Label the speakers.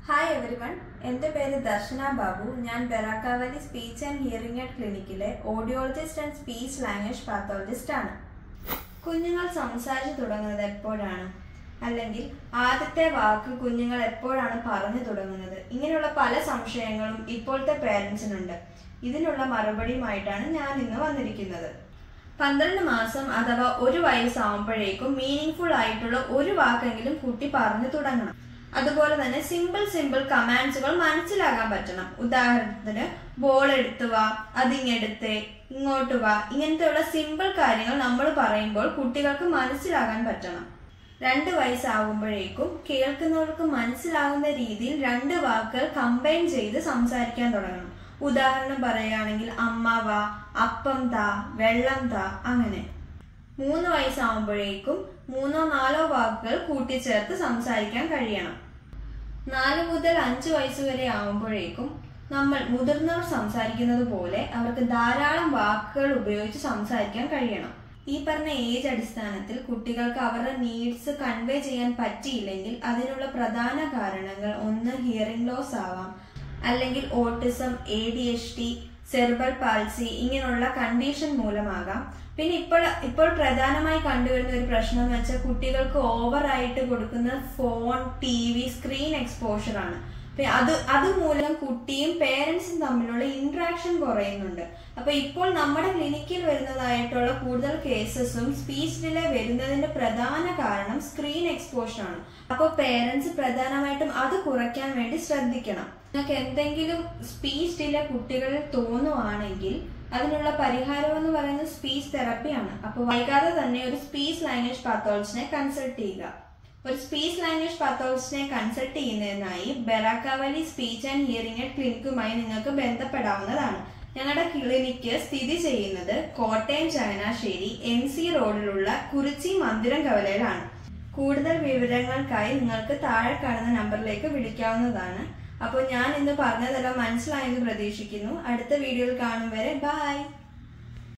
Speaker 1: hi everyone എൻ്റെ പേര് ദർശന ബാബു ഞാൻ ബെറാക്കാവലി സ്പീച്ച് ആൻഡ് ഹിയറിംഗ് എയ്ഡ് ക്ലിനിക്കിലെ audiologist and speech language pathologist ആണ് കുഞ്ഞുങ്ങൾ സംസാരിച്ചു തുടങ്ങുന്നത് എപ്പോഴാണ് അല്ലെങ്കിൽ ആദ്യത്തെ വാക്ക് കുഞ്ഞുങ്ങൾ എപ്പോഴാണ് പറഞ്ഞു തുടങ്ങുന്നത് ഇങ്ങനെയുള്ള പല സംശയങ്ങളും ഇപ്പോഴത്തെ പേരൻസിനുണ്ട് ഇതിനുള്ള മറുപടിയുമായിട്ടാണ് ഞാൻ ഇന്ന് വന്നിരിക്കുന്നത് പന്ത്രണ്ട് മാസം അഥവാ ഒരു വയസ്സാവുമ്പോഴേക്കും മീനിങ് ആയിട്ടുള്ള ഒരു വാക്കെങ്കിലും കുട്ടി പറഞ്ഞു തുടങ്ങണം അതുപോലെ തന്നെ സിമ്പിൾ സിമ്പിൾ കമാൻഡ്സുകൾ മനസ്സിലാകാൻ പറ്റണം ഉദാഹരണത്തിന് ബോൾ എടുത്തു വാ അതിങ്ങെടുത്തേ ഇങ്ങോട്ട് വാ ഇങ്ങനത്തെയുള്ള സിമ്പിൾ കാര്യങ്ങൾ നമ്മൾ പറയുമ്പോൾ കുട്ടികൾക്ക് മനസ്സിലാകാൻ പറ്റണം രണ്ട് വയസ്സാകുമ്പോഴേക്കും കേൾക്കുന്നവർക്ക് മനസ്സിലാകുന്ന രീതിയിൽ രണ്ട് വാക്കുകൾ കമ്പൈൻ ചെയ്ത് സംസാരിക്കാൻ തുടങ്ങണം ഉദാഹരണം പറയുകയാണെങ്കിൽ അമ്മ വാ അപ്പം താ വെള്ളം താ അങ്ങനെ മൂന്ന് വയസ്സാകുമ്പോഴേക്കും മൂന്നോ നാലോ വാക്കുകൾ കൂട്ടിച്ചേർത്ത് സംസാരിക്കാൻ കഴിയണം നാല് മുതൽ അഞ്ച് വയസ്സ് വരെ ആകുമ്പോഴേക്കും നമ്മൾ മുതിർന്നവർ സംസാരിക്കുന്നത് പോലെ അവർക്ക് ധാരാളം വാക്കുകൾ ഉപയോഗിച്ച് സംസാരിക്കാൻ കഴിയണം ഈ പറഞ്ഞ ഏജ് അടിസ്ഥാനത്തിൽ കുട്ടികൾക്ക് അവരുടെ നീഡ്സ് കൺവേ ചെയ്യാൻ പറ്റിയില്ലെങ്കിൽ അതിനുള്ള പ്രധാന കാരണങ്ങൾ ഒന്ന് ഹിയറിംഗ് ലോസ് ആവാം അല്ലെങ്കിൽ autism A D H T cerebral palsy ഇങ്ങനെയുള്ള കണ്ടീഷൻ മൂലമാകാം പിന്നെ ഇപ്പോൾ ഇപ്പോൾ പ്രധാനമായി കണ്ടുവരുന്ന ഒരു പ്രശ്നം എന്ന് വെച്ചാൽ കുട്ടികൾക്ക് ഓവറായിട്ട് കൊടുക്കുന്ന phone T V screen exposure ആണ് പിന്നെ അത് അതുമൂലം കുട്ടിയും പേരൻസും തമ്മിലുള്ള ഇന്ററാക്ഷൻ കുറയുന്നുണ്ട് അപ്പൊ ഇപ്പോൾ നമ്മുടെ ക്ലിനിക്കിൽ വരുന്നതായിട്ടുള്ള കൂടുതൽ കേസസും സ്പീച്ച് ഡിലേ വരുന്നതിന്റെ പ്രധാന കാരണം സ്ക്രീൻ എക്സ്പോഷർ ആണ് അപ്പോൾ പേരൻസ് പ്രധാനമായിട്ടും അത് കുറയ്ക്കാൻ വേണ്ടി ശ്രദ്ധിക്കണം നിങ്ങൾക്ക് എന്തെങ്കിലും സ്പീച്ച് ഡിലേ കുട്ടികളിൽ തോന്നുവാണെങ്കിൽ അതിനുള്ള പരിഹാരം എന്ന് പറയുന്നത് സ്പീച്ച് തെറപ്പിയാണ് അപ്പോൾ വൈകാതെ തന്നെ ഒരു സ്പീച്ച് ലാംഗ്വേജ് പാത്തോളജിനെ കൺസൾട്ട് ചെയ്യുക ഒരു സ്പീച്ച് ലാംഗ്വേജ് പാത്തോളജിനെ കൺസൾട്ട് ചെയ്യുന്നതിനായി ബെറാക്കാവലി സ്പീച്ച് ആൻഡ് ഹിയറിംഗ് എയ്ഡ് ക്ലിനിക്കുമായി നിങ്ങൾക്ക് ബന്ധപ്പെടാവുന്നതാണ് ഞങ്ങളുടെ ക്ലിനിക്ക് സ്ഥിതി ചെയ്യുന്നത് കോട്ടയം ചങ്ങനാശ്ശേരി എം സി റോഡിലുള്ള കുറിച്ചി മന്ദിരം കവലയിലാണ് കൂടുതൽ വിവരങ്ങൾക്കായി നിങ്ങൾക്ക് താഴെ കാണുന്ന നമ്പറിലേക്ക് വിളിക്കാവുന്നതാണ് അപ്പോൾ ഞാൻ ഇന്ന് പറഞ്ഞതെല്ലാം മനസ്സിലായെന്ന് പ്രതീക്ഷിക്കുന്നു അടുത്ത വീഡിയോയിൽ കാണും വരെ ബൈ